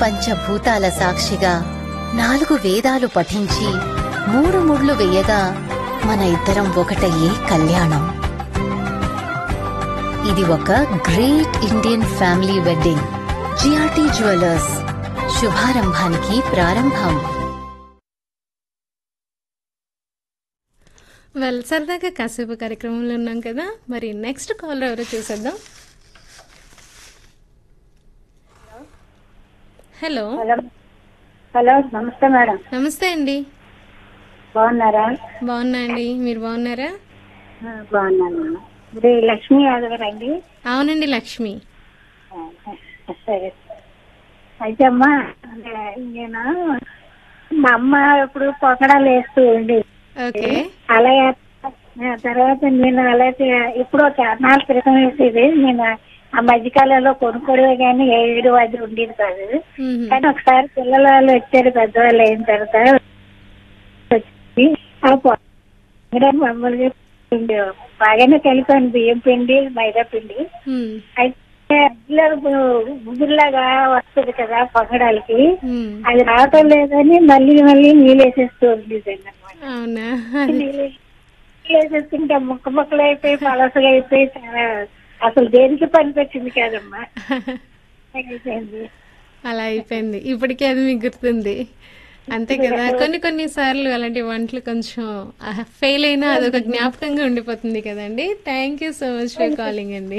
పంచభూతాల సాక్షిగా నాలుగు వేదాలు పఠించి మూడు ముళ్ళు వేయగా మన ఇద్దరం ఒకటయ్యే కళ్యాణం ఇది ఒక great Indian family wedding GRT jewellers శుభారంభానికి ప్రారంభం వెల్ సరదాగా కాసేపు కార్యక్రమంలో ఉన్నాం కదా మరి నెక్స్ట్ కాలర్ ఎవరో చూసేద్దాం హలో హలో హలో నమస్తే మేడం నమస్తే అండి బాగున్నారా బాగున్నా అండి మీరు బాగున్నారా ఆ, బాగున్నాను మేడం. ఇది లక్ష్మీ యాదవ్ గారండి అవునండి లక్ష్మి ఆ, సరే అయితే అమ్మా అదే నేను మా అమ్మ ఇప్పుడు పొగడాలు వేస్తూ ఉంది ఓకే అలా ఆ, తర్వాత నేను అలాగే ఇప్పుడు ఒక నాలుగు క్రితం వేసేది నేను ఆ మధ్యకాలంలో కొనుక్కోవడమే కానీ ఏడు అది ఉండేది కాదు మ్మ్. కానీ ఒకసారి పిల్లల వాళ్ళు వచ్చారు పెద్దవాళ్ళు అయిన తర్వాత వచ్చి ఆ పొగడం మామూలుగా పిండి బాగానే కలిపాను బియ్యం పిండి మైదా పిండి మ్మ్. అయితే అదిలో గుబుర్లాగా వస్తుంది కదా పొగడాలకి మ్మ్. అది రావటం లేదని మళ్ళీ మళ్ళీ నీళ్ళు వేసేస్తూ ఉండేదండి అనమాట అవునా నీళ్ళు వేసేస్తుంటే ముక్క ముక్కలు అయిపోయి పలసగా అయిపోయి చాలా అసలు దేనికి పనిపెట్టింది కాదమ్మా అయిపోయింది అలా అయిపోయింది ఇప్పటికే అది మీకు గుర్తుంది అంతే కదా కొన్ని కొన్ని సార్లు అలాంటి వంటలు కొంచెం ఫెయిల్ అయినా అదొక జ్ఞాపకంగా ఉండిపోతుంది కదండి thank you so much for calling అండి